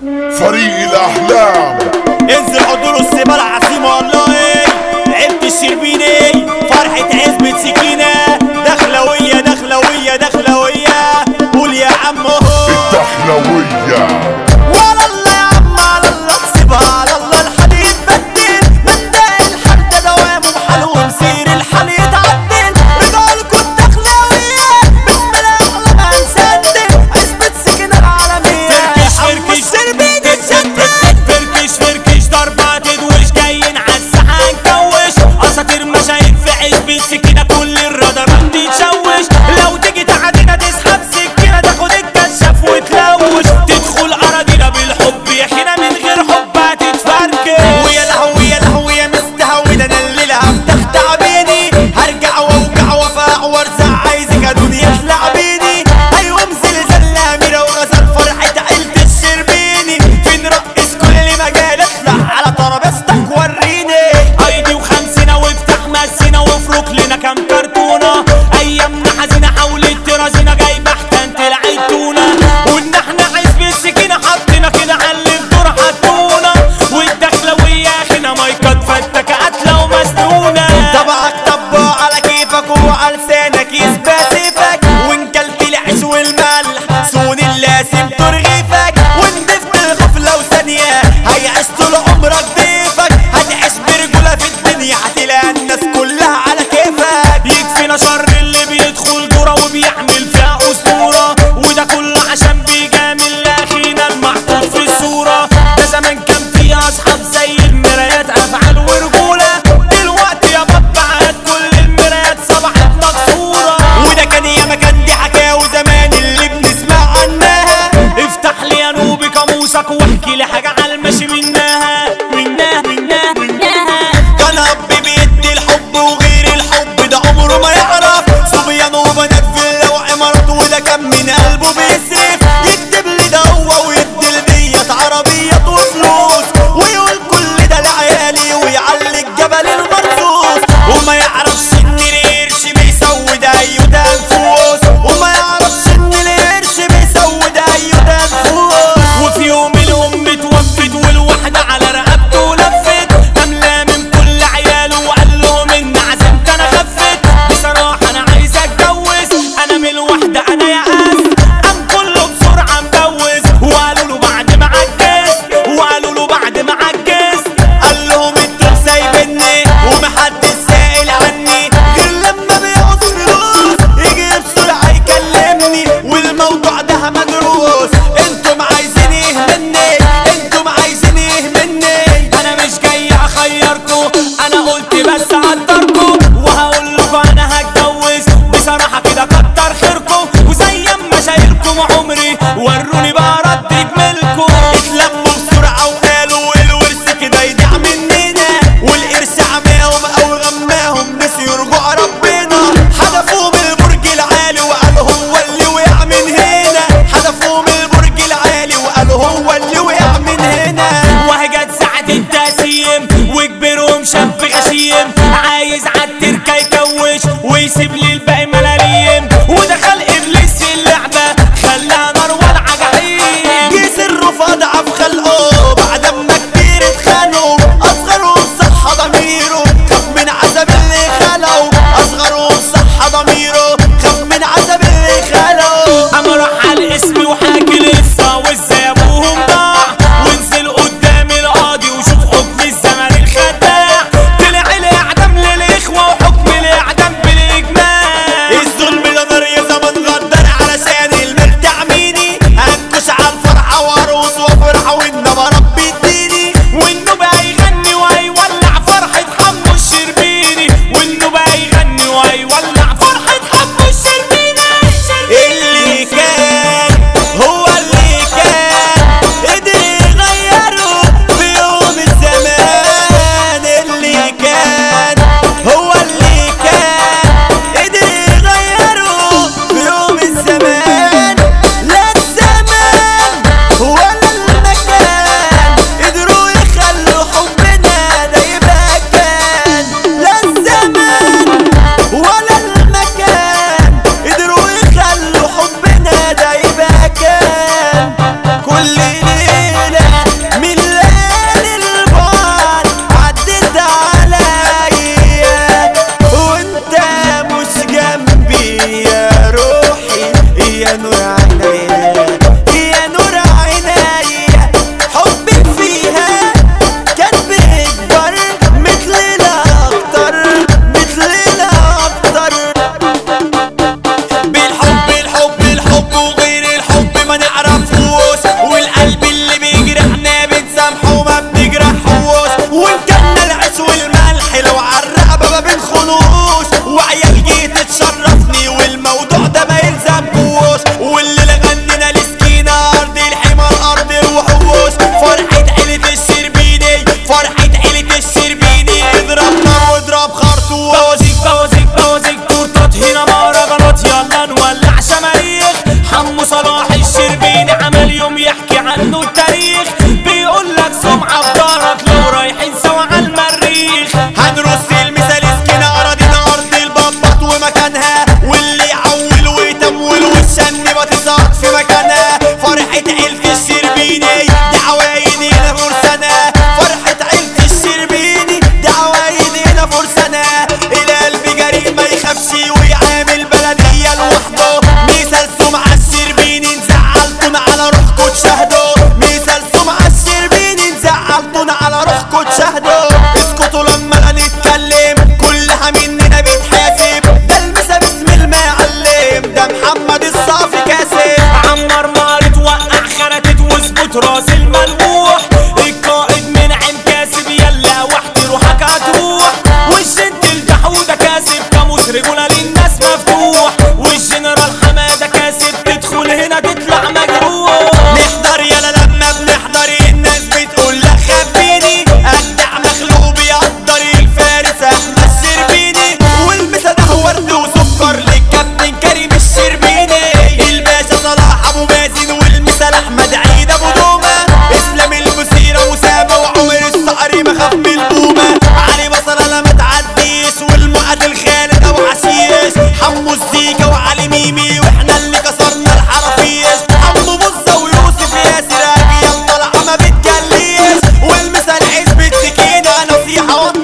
فريق الأحلام انزل حضور السبال عظيم والله عبت الشربيني فرحة عزبة سكينة دخلوية دخلوية دخلوية قول يا عم هو الدخلوية ولا الله يا عم على الله احسبها على الله الحديد بدل مبدأ الحد دوامه محلو مسير الحل يتعدل رجالكوا الدخلاوية بسم الله احلى ما نسدل عزبة سكينة العالمية فركش عم فركش الشربين اتشدد فركش منبوح القائد منعم كاسب يلا وحدي روحك هتروح والجد الجحودة كاسب كاموس رجولة للناس مفتوح والجنرال حمادة كاسب تدخل هنا تطلع مجروح نحضر يلا لما بنحضر الناس بتقول لا خبيني أجدع مخلوق بيقدر الفارس أحمد الشربيني والمسا ده ورد وسكر للكابتن كريم الشربيني الباشا صلاح أبو مازن والمثال أحمد عيد أبو دومة إسلام المسيرة وسامة وعمر الصقري مخاف من البومة علي بصرة لا ما تعديش والمقاتل خالد أبو عشيش حمو الزيكا وعلي ميمي واحنا اللي كسرنا الحرافيش حمو بوزة ويوسف ياسر أجيال طالعة ما بتجليش والمثال حزب سكينة نصيحة